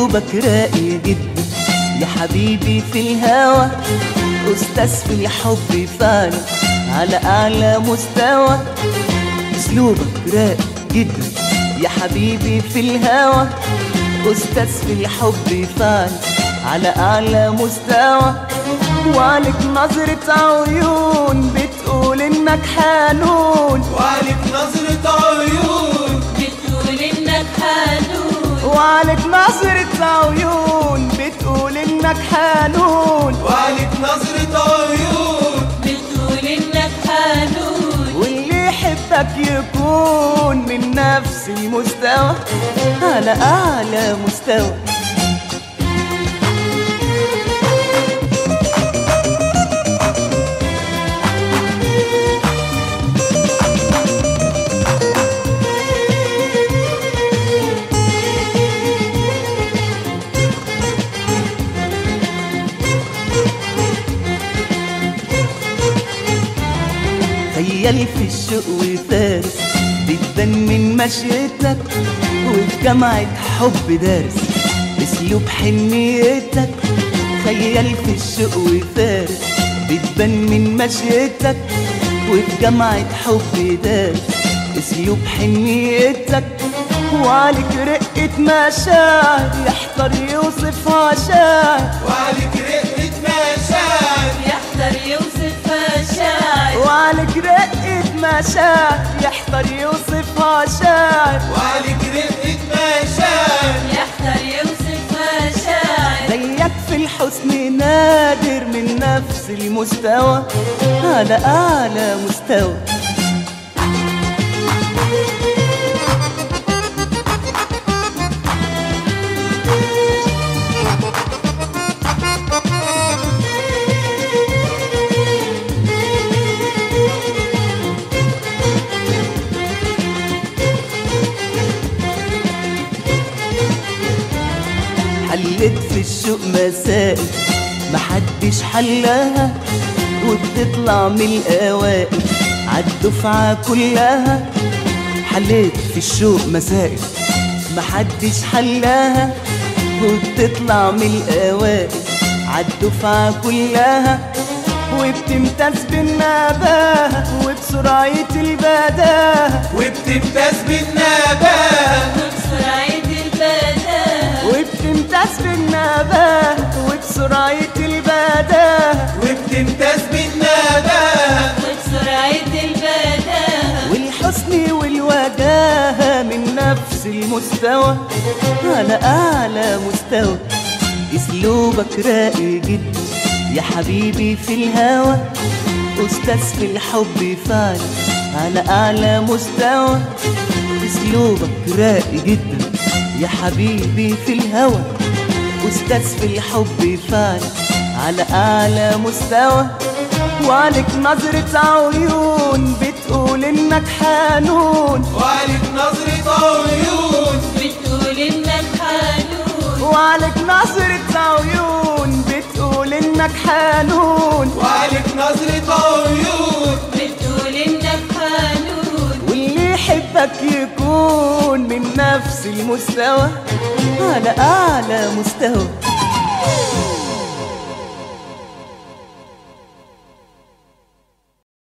اسلوبك راقي جدا يا حبيبي في الهوى استاذ في الحب فعلا على اعلى مستوى اسلوبك راقي جدا يا حبيبي في الهوى استاذ في الحب فعلا على اعلى مستوى وعليك نظرة عيون بتقول انك حنون وعليك نظرة عيون بتقول انك حنون وعليك نظرة عيون بتقول انك حنون وعليك نظرة عيون بتقول انك حنون واللي يحبك يكون من نفس المستوى على اعلى مستوى خيال في الشوق وفارس بتبان من مشيتك وفي جامعة حب دارس اسلوب حنيتك خيال في الشوق وفارس بتبان من مشيتك وفي جامعة حب دارس اسلوب حنيتك وعليك رقة مشاعر يحتار يوصفها شاعر وعليك رقة مشاعر يحضر يوصفها شاعر وعليك رقة مشاعر يحتار يوصفها شاعر وعليك رقة مشاعر يحضر يوصفها شاعر زيك في الحسن نادر من نفس المستوى على أعلى مستوى حلت في الشوق مسائل محدش حلها وبتطلع من الأوائل عالدفعة كلها حليت في الشوق مسائل محدش حلها وبتطلع من الأوائل عالدفعة كلها وبتمتاز بالنباهة وبسرعة البداهة وبتمتاز بالنبات وبسرعة البداهة وبتمتاز بالنباهة وبسرعة البداهة وبتمتاز بالنبات وبسرعة البداهة والحسن والوجاهة من نفس المستوى على أعلى مستوى أسلوبك راقي جدا يا حبيبي في الهوى أستاذ في الحب فعلا على أعلى مستوى أسلوبك راقي جدا يا حبيبي في الهوى أستاذ في الحب فعلا على أعلى مستوى وعليك نظرة عيون بتقول إنك حنون وعليك نظرة عيون بتقول انك حنون وعليك نظرة عيون بتقول إنك حنون وعليك نظرة عيون بتقول انك حنون واللي يحبك يكون من نفس المستوى على أعلى مستوى